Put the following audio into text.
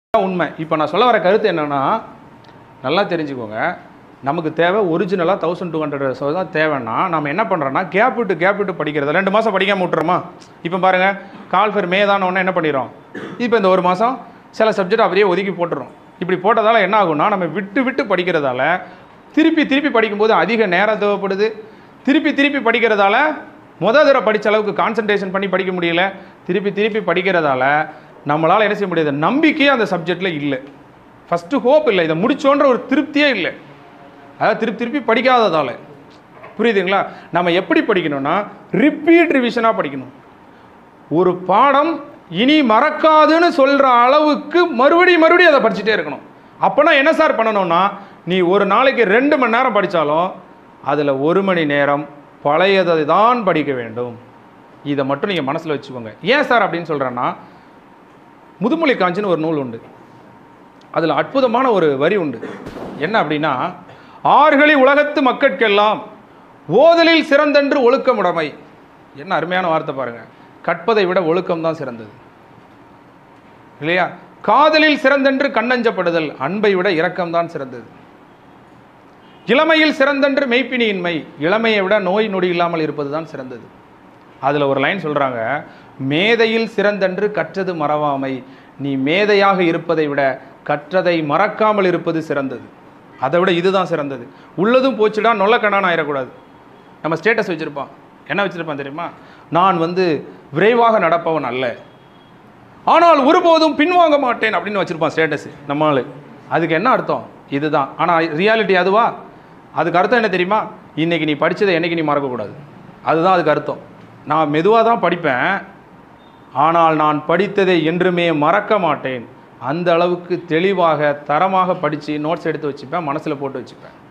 அதான் உண்மை இப்போ நான் சொல்ல வர கருத்து என்னன்னா நல்லா தெரிஞ்சுக்கோங்க நமக்கு தேவை ஒரிஜினலாக தௌசண்ட் டூ ஹண்ட்ரட் தான் தேவைன்னா நம்ம என்ன பண்ணுறோன்னா கேப் விட்டு கேப் விட்டு படிக்கிறது ரெண்டு மாதம் படிக்காம விட்டுறோமா இப்போ பாருங்கள் கால்ஃபர் மே தான் ஒன்று என்ன பண்ணிடுறோம் இப்போ இந்த ஒரு மாதம் சில சப்ஜெக்ட் அப்படியே ஒதுக்கி போட்டுறோம் இப்படி போட்டதால் என்ன ஆகும்னா நம்ம விட்டு விட்டு படிக்கிறதால திருப்பி திருப்பி படிக்கும்போது அதிக நேரம் தேவைப்படுது திருப்பி திருப்பி படிக்கிறதால முத தடவை படித்த அளவுக்கு கான்சன்ட்ரேஷன் பண்ணி படிக்க முடியல திருப்பி திருப்பி படிக்கிறதால நம்மளால் என்ன செய்ய முடியாது நம்பிக்கையே அந்த சப்ஜெக்டில் இல்லை ஃபஸ்ட்டு ஹோப் இல்லை இதை முடிச்சோன்ற ஒரு திருப்தியே இல்லை அதாவது திருப்பி திருப்பி படிக்காததால புரியுதுங்களா நம்ம எப்படி படிக்கணும்னா ரிப்பீட் ரிவிஷனாக படிக்கணும் ஒரு பாடம் இனி மறக்காதுன்னு சொல்கிற அளவுக்கு மறுபடியும் மறுபடியும் அதை படிச்சுட்டே இருக்கணும் அப்போனா என்ன சார் பண்ணணும்னா நீ ஒரு நாளைக்கு ரெண்டு மணி நேரம் படித்தாலும் அதில் ஒரு மணி நேரம் பழையதை தான் படிக்க வேண்டும் இதை மட்டும் நீங்கள் மனசில் வச்சுக்கோங்க ஏன் சார் அப்படின்னு சொல்கிறேன்னா முதுமொழி காஞ்சின்னு ஒரு நூல் உண்டு அதில் அற்புதமான ஒரு வரி உண்டு என்ன அப்படின்னா ஆறுகளி உலகத்து மக்கட்கெல்லாம் ஓதலில் சிறந்தென்று ஒழுக்கமுடைமை என்ன அருமையான வார்த்தை பாருங்க கற்பதை விட ஒழுக்கம் தான் சிறந்தது இல்லையா காதலில் சிறந்தென்று கண்ணஞ்சப்படுதல் அன்பை விட இரக்கம்தான் சிறந்தது இளமையில் சிறந்தென்று மெய்ப்பினியின்மை இளமையை விட நோய் நொடி இல்லாமல் இருப்பது தான் சிறந்தது அதில் ஒரு லைன் சொல்கிறாங்க மேதையில் சிறந்தென்று கற்றது மறவாமை நீ மேதையாக இருப்பதை விட கற்றதை மறக்காமல் இருப்பது சிறந்தது அதை விட இதுதான் சிறந்தது உள்ளதும் போச்சுடா நொல்லக்கண்ணான் ஆயிடக்கூடாது நம்ம ஸ்டேட்டஸ் வச்சுருப்பான் என்ன வச்சுருப்பான் தெரியுமா நான் வந்து விரைவாக நடப்பவன் அல்ல ஆனால் ஒருபோதும் பின்வாங்க மாட்டேன் அப்படின்னு வச்சுருப்பான் ஸ்டேட்டஸ் நம்ம ஆளு அதுக்கு என்ன அர்த்தம் இதுதான் ஆனால் ரியாலிட்டி அதுவா அதுக்கு அர்த்தம் என்ன தெரியுமா இன்னைக்கு நீ படித்ததை என்னைக்கு நீ மறக்கக்கூடாது அதுதான் அதுக்கு அர்த்தம் நான் மெதுவாக தான் படிப்பேன் ஆனால் நான் படித்ததை என்றுமே மறக்க மாட்டேன் அந்த அளவுக்கு தெளிவாக தரமாக படித்து நோட்ஸ் எடுத்து வச்சுப்பேன் மனசில் போட்டு வச்சுப்பேன்